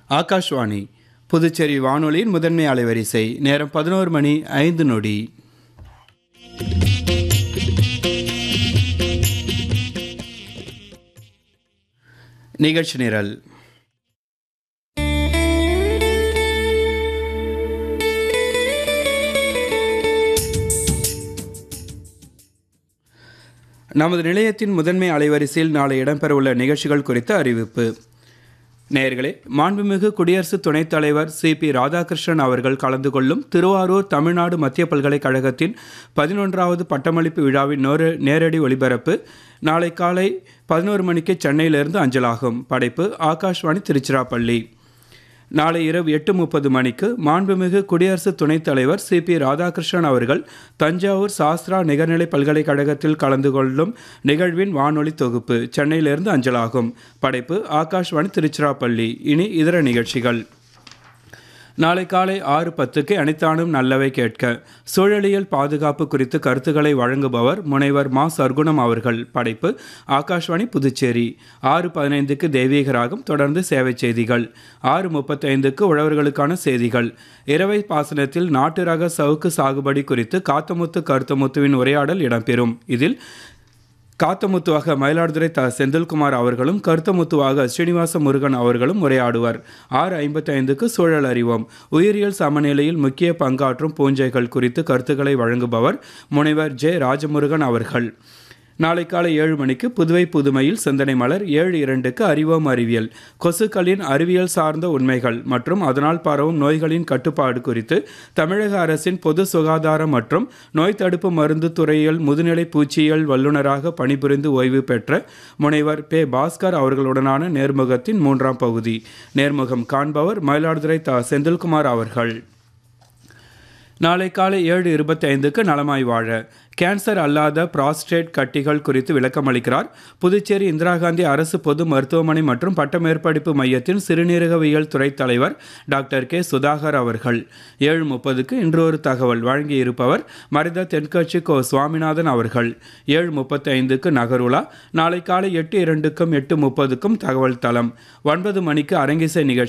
ஆகாஷ்வாணி புதுச்சேரி வானொலியின் முதன்மை அலைவரிசை நேரம் பதினோரு மணி ஐந்து நொடி நிகழ்ச்சி நிரல் நமது நிலையத்தின் முதன்மை அலைவரிசையில் நாளை இடம்பெறவுள்ள நிகழ்ச்சிகள் குறித்த அறிவிப்பு நேயர்களே மாண்புமிகு குடியரசு துணைத் தலைவர் சி பி ராதாகிருஷ்ணன் அவர்கள் கலந்து கொள்ளும் திருவாரூர் தமிழ்நாடு மத்திய பல்கலைக்கழகத்தின் பதினொன்றாவது பட்டமளிப்பு விழாவின் நேர நேரடி ஒளிபரப்பு நாளை காலை பதினோரு மணிக்கு சென்னையிலிருந்து அஞ்சலாகும் படைப்பு ஆகாஷ்வாணி திருச்சிராப்பள்ளி நாளை இரவு எட்டு முப்பது மணிக்கு மாண்புமிகு குடியரசு துணைத் தலைவர் சி பி ராதாகிருஷ்ணன் அவர்கள் தஞ்சாவூர் சாஸ்திரா நிகர்நிலை பல்கலைக்கழகத்தில் கலந்து கொள்ளும் நிகழ்வின் வானொலி தொகுப்பு சென்னையிலிருந்து அஞ்சலாகும் படைப்பு ஆகாஷ்வாணி திருச்சிராப்பள்ளி இனி இதர நிகழ்ச்சிகள் நாளை காலை ஆறு பத்துக்கு அனைத்தானும் நல்லவை கேட்க சூழலியல் பாதுகாப்பு குறித்து கருத்துக்களை வழங்குபவர் முனைவர் மா சர்க்குணம் அவர்கள் படைப்பு ஆகாஷ்வாணி புதுச்சேரி ஆறு பதினைந்துக்கு தெய்வீக ராகம் தொடர்ந்து சேவை செய்திகள் ஆறு முப்பத்தைந்துக்கு உழவர்களுக்கான செய்திகள் இரவை பாசனத்தில் நாட்டு ரக சவுக்கு சாகுபடி குறித்து காத்தமுத்து கருத்தமுத்துவின் உரையாடல் இடம்பெறும் இதில் காத்தமுத்துவாக மயிலாடுதுறை த செந்தில்குமார் அவர்களும் கருத்தமுத்துவாக ஸ்ரீனிவாச முருகன் அவர்களும் உரையாடுவர் ஆறு ஐம்பத்தி ஐந்துக்கு சூழல் அறிவோம் உயிரியல் சமநிலையில் முக்கிய பங்காற்றும் பூஞ்சைகள் குறித்து கருத்துக்களை வழங்குபவர் முனைவர் ஜே ராஜமுருகன் அவர்கள் நாளை காலை ஏழு மணிக்கு புதுவை புதுமையில் சிந்தனை மலர் ஏழு இரண்டுக்கு அறிவோம் அறிவியல் கொசுக்களின் அறிவியல் சார்ந்த உண்மைகள் மற்றும் அதனால் பரவும் நோய்களின் கட்டுப்பாடு குறித்து தமிழக அரசின் பொது சுகாதாரம் மற்றும் நோய் தடுப்பு மருந்து துறையில் முதுநிலை பூச்சியியல் வல்லுநராக பணிபுரிந்து ஓய்வு பெற்ற முனைவர் பே பாஸ்கர் அவர்களுடனான நேர்முகத்தின் மூன்றாம் பகுதி நேர்முகம் காண்பவர் மயிலாடுதுறை த செந்தில்குமார் அவர்கள் நாளை காலை ஏழு இருபத்தி ஐந்துக்கு நலமாய் வாழ கேன்சர் அல்லாத பிராஸ்டேட் கட்டிகள் குறித்து விளக்கம் அளிக்கிறார் புதுச்சேரி இந்திரா காந்தி அரசு பொது மருத்துவமனை மற்றும் பட்டமேற்படிப்பு மையத்தின் சிறுநீரகவியல் துறை தலைவர் டாக்டர் கே சுதாகர் அவர்கள் ஏழு முப்பதுக்கு இன்று ஒரு தகவல் வழங்கியிருப்பவர் மறைந்த தென்கட்சி கோ சுவாமிநாதன் அவர்கள் ஏழு முப்பத்தி ஐந்துக்கு நகருலா நாளை காலை எட்டு இரண்டுக்கும் எட்டு முப்பதுக்கும் தகவல் தளம் ஒன்பது மணிக்கு அரங்கிசை நிகழ்ச்சி